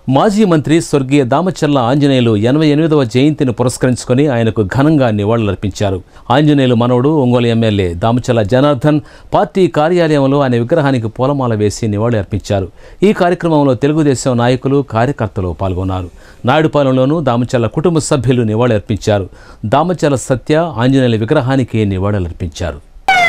మాజీ మంత్రి స్వర్గీయ దామచల్ల ఆంజనేయులు ఎనభై ఎనిమిదవ జయంతిని పురస్కరించుకొని ఆయనకు ఘనంగా నివాళులర్పించారు ఆంజనేయులు మనవడు ఒంగోలు ఎమ్మెల్యే దామచల్ల జనార్దన్ పార్టీ కార్యాలయంలో ఆయన విగ్రహానికి పూలమాల వేసి నివాళి అర్పించారు ఈ కార్యక్రమంలో తెలుగుదేశం నాయకులు కార్యకర్తలు పాల్గొన్నారు నాయుడుపాలెంలోనూ దామచల్ల కుటుంబ సభ్యులు నివాళి అర్పించారు దామచల్ల సత్య ఆంజనేయుల విగ్రహానికి నివాళులర్పించారు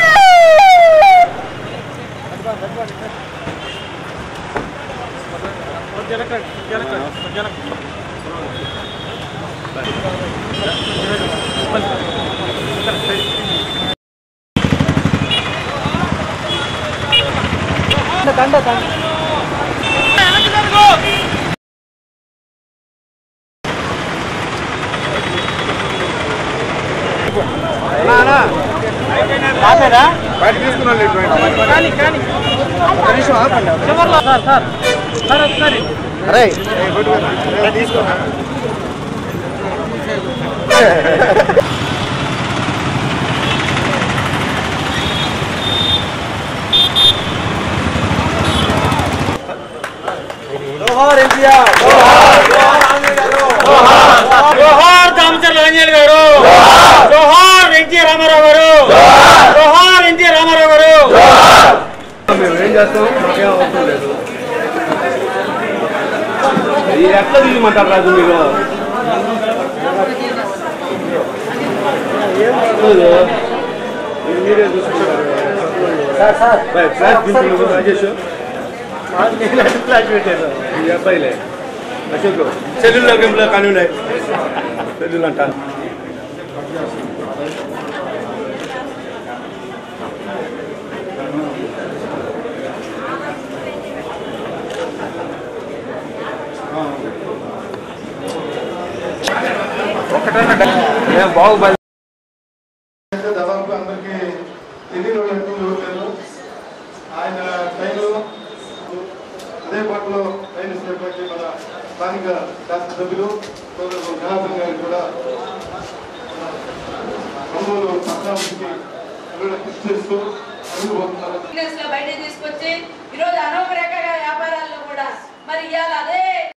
బయట తీసుకున్నాను అరే తీసుకున్నా జోహార్ దామచర్ల ఆంజనేయులు గారు జోహార్ ఎన్టీ రామారావు గారు జోహార్ ఎన్టీ రామారావు గారు మేము ఏం చేస్తాం మాకేం అవసరం లేదు ఇది ఎట్లా తీయమంటారు రాజు మీరు లేదు. ఇది మీరే చూసుకుంటారు బై, ఫ్లాష్ దింపులు రాజేష్ ఈ అబ్బాయిలే అశోక్ సెల్లుల్లో గేమ్లో కానీ ఉన్నాయి సెల్లులు అంటారు ఏం బాగుపడి అయితే దాదాపు అందరికీ తెలియని వాళ్ళు ఎక్కువ ఎవరు లేరు ఆయన ట్రైన్లో అదే పాటలో ట్రైన్ ఇచ్చినటువంటి మన స్థానిక శాసనసభ్యులు సోదరులు జనార్దన్ గారికి కూడా ఒంగోలు పట్టణానికి కృషి చేస్తూ ముందుకు పోతున్నారు బిజినెస్ లో బయట తీసుకొచ్చి ఈరోజు అనవరకగా వ్యాపారాల్లో కూడా మరి ఇవాళ అదే